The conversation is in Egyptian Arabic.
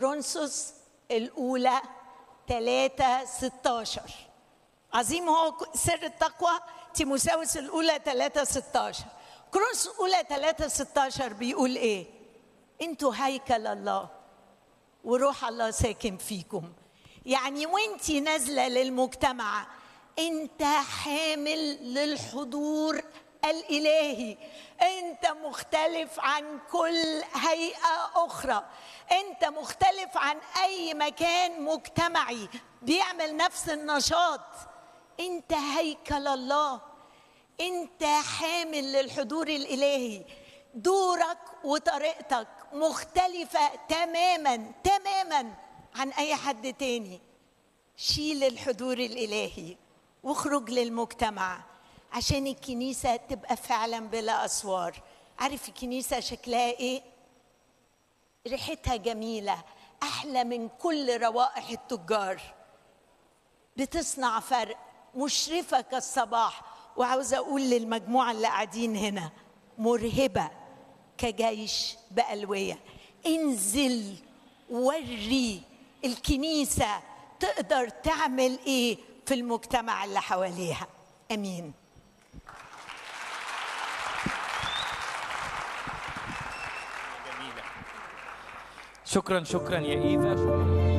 كورنثوس الأولى 3 16 عظيم هو سر التقوى تيموساوس الأولى 3 16 كورنثوس الأولى 3 16 بيقول إيه؟ أنتوا هيكل الله وروح الله ساكن فيكم يعني وانت نازلة للمجتمع انت حامل للحضور الالهي انت مختلف عن كل هيئه اخرى انت مختلف عن اي مكان مجتمعي بيعمل نفس النشاط انت هيكل الله انت حامل للحضور الالهي دورك وطريقتك مختلفه تماما تماما عن اي حد تاني شيل الحضور الالهي واخرج للمجتمع عشان الكنيسة تبقى فعلا بلا أسوار عارف الكنيسة شكلها إيه؟ ريحتها جميلة أحلى من كل روائح التجار بتصنع فرق مشرفة كالصباح وعاوزة أقول للمجموعة اللي قاعدين هنا مرهبة كجيش بألوية انزل وري الكنيسة تقدر تعمل إيه في المجتمع اللي حواليها امين شكرا شكرا يا ايفا